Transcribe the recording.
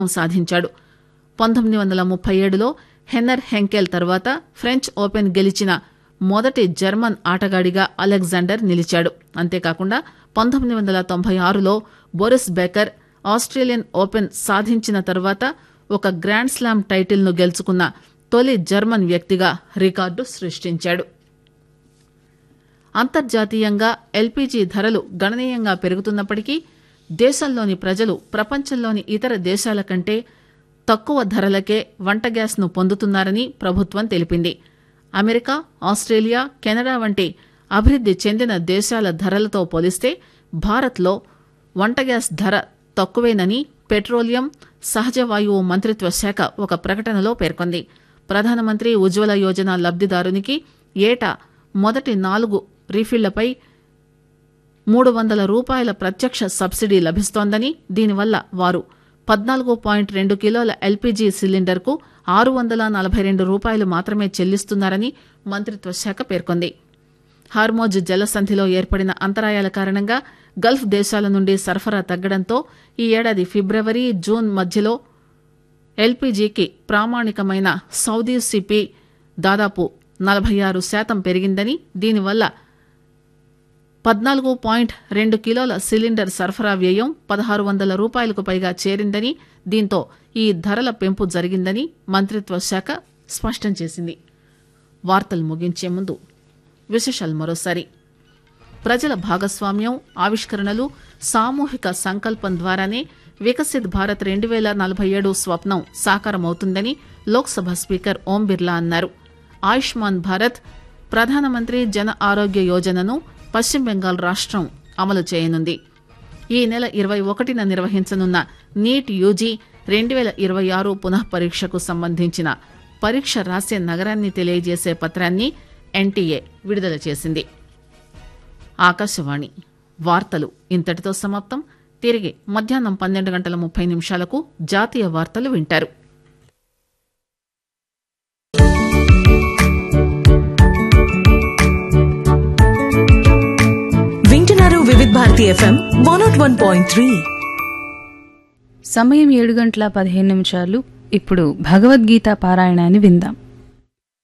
సాధించాడు పంతొమ్మిది వందల ముప్పై ఏడులో హెన్నర్ హెంకెల్ తర్వాత ఫ్రెంచ్ ఓపెన్ గెలిచిన మొదటి జర్మన్ ఆటగాడిగా అలెగ్జాండర్ నిలిచాడు అంతేకాకుండా పంతొమ్మిది వందల తొంభై ఆరులో బోరిస్ బెకర్ ఆస్ట్రేలియన్ ఓపెన్ సాధించిన తర్వాత ఒక గ్రాండ్ స్లామ్ టైటిల్ ను గెలుచుకున్న తొలి జర్మన్ వ్యక్తిగా రికార్డు సృష్టించాడు అంతర్జాతీయంగా ఎల్పీజీ ధరలు గణనీయంగా పెరుగుతున్నప్పటికీ దేశంలోని ప్రజలు ప్రపంచంలోని ఇతర దేశాల కంటే తక్కువ ధరలకే వంట గ్యాస్ ను పొందుతున్నారని ప్రభుత్వం తెలిపింది అమెరికా ఆస్ట్రేలియా కెనడా వంటి అభివృద్ది చెందిన దేశాల ధరలతో పోలిస్తే భారత్లో వంట గ్యాస్ ధర తక్కువేనని పెట్రోలియం సహజ వాయువు మంత్రిత్వ శాఖ ఒక ప్రకటనలో పేర్కొంది ప్రధానమంత్రి ఉజ్వల యోజన లబ్దిదారునికి ఏటా మొదటి నాలుగు రీఫిళ్లపై మూడు వందల రూపాయల ప్రత్యక్ష సబ్సిడీ లభిస్తోందని దీనివల్ల వారు పద్నాలుగు పాయింట్ రెండు కిలోల ఎల్పీజీ సిలిండర్కు ఆరు వందల నలభై రెండు రూపాయలు మాత్రమే చెల్లిస్తున్నారని మంత్రిత్వ శాఖ పేర్కొంది హార్మోజ్ జలసంధిలో ఏర్పడిన అంతరాయాల కారణంగా గల్ఫ్ దేశాల నుండి సరఫరా తగ్గడంతో ఈ ఏడాది ఫిబ్రవరి జూన్ మధ్యలో ఎల్పీజీకి ప్రామాణికమైన సౌదీ సిపి దాదాపు నలభై ఆరు శాతం పెరిగిందని దీనివల్ల పద్నాలుగు పాయింట్ రెండు కిలోల సిలిండర్ సరఫరా వ్యయం పదహారు వందల రూపాయలకు పైగా చేరిందని దీంతో ఈ ధరల పెంపు జరిగిందని మంత్రిత్వ శాఖ స్పష్టం చేసింది వార్తలు ముగించే ముందు విశేషాలు మరోసారి ప్రజల భాగస్వామ్యం ఆవిష్కరణలు సామూహిక సంకల్పం ద్వారానే వికసిత్ భారత్ రెండు వేల నలభై ఏడు స్వప్నం సాకారమవుతుందని లోక్సభ స్పీకర్ ఓం బిర్లా అన్నారు ఆయుష్మాన్ భారత్ ప్రధానమంత్రి జన ఆరోగ్య యోజనను పశ్చిమ బెంగాల్ రాష్ట్రం అమలు చేయనుంది ఈ నెల ఇరవై ఒకటిన నిర్వహించనున్న నీట్ యూజీ రెండు వేల ఇరవై ఆరు పునః పరీక్షకు సంబంధించిన పరీక్ష రాసే నగరాన్ని తెలియజేసే పత్రాన్ని ఎన్టీఏ విడుదల చేసింది ఆకాశవాణి వార్తలు ఇంతటితో సమాప్తం తిరిగి మధ్యాహ్నం పన్నెండు గంటల ముప్పై నిమిషాలకు జాతీయ వార్తలు వింటారు వింటున్నారు Vividh Bharati FM one nought one point three సమయం ఏడు గంటల పదిహేను నిమిషాలు ఇప్పుడు భగవద్గీత పారాయణాన్ని విందాం